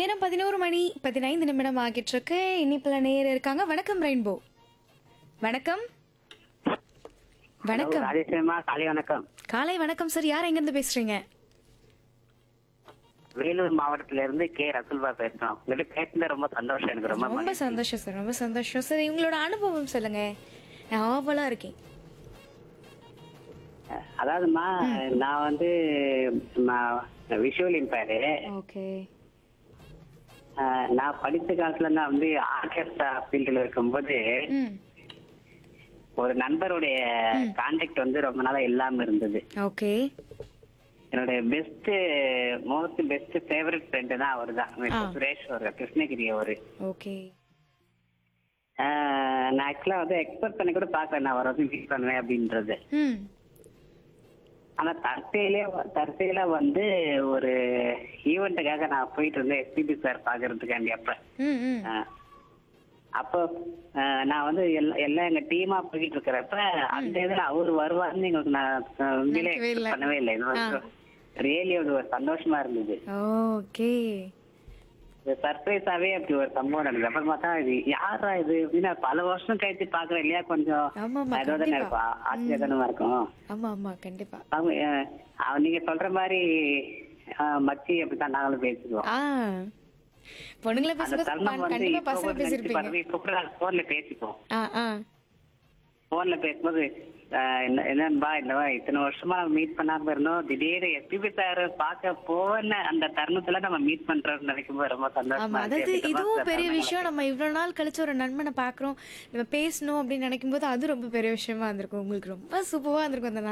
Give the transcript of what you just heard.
நேரம் பதினோரு மணி பதினைந்து நிமிடம் ஆகிட்டு இருக்கு இனிப்புல நேர் இருக்காங்க வணக்கம் ரெயின்போ வணக்கம் வணக்கம் ராஜேஸ்வரமா காலை வணக்கம் காலை வணக்கம் சார் யார் எங்க இருந்து பேசுறீங்க வேலூர் மாவட்டத்துல இருந்து கே ரசுல்பா பேசுறோம் உங்ககிட்ட பேசுனது ரொம்ப சந்தோஷம் எனக்கு ரொம்ப ரொம்ப மகிழ்ச்சி. சந்தோஷம் சார் ரொம்ப சந்தோஷம் சார் உங்களோட அனுபவம் சொல்லுங்க நான் ஆவலா இருக்கேன் அதாவதுமா நான் வந்து விஷுவல் இம்பேரு ஓகே நான் படிச்ச காலத்துல நான் வந்து ஆர்கெஸ்ட்ரா ஃபீல்டுல இருக்கும்போது ம் ஒரு நண்பருடைய கான்டாக்ட் வந்து ரொம்ப நாளா இல்லாம இருந்தது ஓகே என்னோட best most best favourite friend தான் அவர் தான் சுரேஷ் ஒரு கிருஷ்ணகிரி அவரு ஓகே ஆஹ் நான் ஆக்சுவலா வந்து எக்ஸ்பெக்ட் பண்ணி கூட பாக்கல நான் அவர் வந்து மீட் பண்ணுவேன் அப்படின்றது ம் ஆனா தற்செயலே தற்செயலா வந்து ஒரு ஈவெண்ட்டுக்காக நான் போயிட்டு இருந்தேன் எஸ்பிபி சார் பாக்குறதுக்காண்டி அப்ப ம் ம் ஆஹ் அப்போ ஆஹ் நான் வந்து எல்லா எல்லாம் எங்க டீமா போயிட்டு இருக்கிறப்ப அந்த இதுல அவர் வருவாருன்னு எங்களுக்கு நான் ஆஹ் உண்மையிலே நினைக்கவே இல்ல. expect பண்ணவே இல்லை ரியலி ஒரு சந்தோஷமா இருந்தது ஓகே சர்ப்ரைஸாவே அப்படி ஒரு சம்பவம் நடந்தது அப்புறமா தான் இது யாரா இது அப்படின்னு பல வருஷம் கழிச்சு பாக்குறேன் இல்லையா கொஞ்சம் ஆமாமா, ஏதோ தானே கண்டிப்பா. இருக்கும் ஆச்சரியதானமா இருக்கும் ஆமா ஆமா கண்டிப்பா அவங்க அஹ், அவ- நீங்க சொல்ற மாதிரி அஹ், மச்சி அப்படித்தான் நாங்களும் பேசுவோம் ஆ பொண்ணுங்களை அந்த பேசும்போது தருணம் வந்து கண்டிப்பா இப்போ பசங்க கூட நினைச்சு பேசியிருப்பீங்க பாருங்க இப்போ கூட போன்ல பேசிப்போம் ஆ ஆ போன்ல பேசும்போது அஹ், என்ன என்னன்பா இந்த மாதிரி இத்தனை வருஷமா நம்ம மீட் பண்ணாம இருந்தோம் திடீர்னு எஸ்பிபி சார் பார்க்க போன அந்த தருணத்துல நம்ம மீட் பண்றோம்னு நினைக்கும் போது ரொம்ப ஆமா சந்தோஷமா அதாவது இருக்கு. இதுவும் பெரிய விஷயம் நம்ம இவ்வளவு நாள் கழிச்சு ஒரு நண்பனை பாக்குறோம் நம்ம பேசணும் அப்படின்னு நினைக்கும் போது அது ரொம்ப பெரிய விஷயமா இருந்திருக்கும் உங்களுக்கு ரொம்ப சூப்பரா இருந்திருக்கும் அந்த நாள்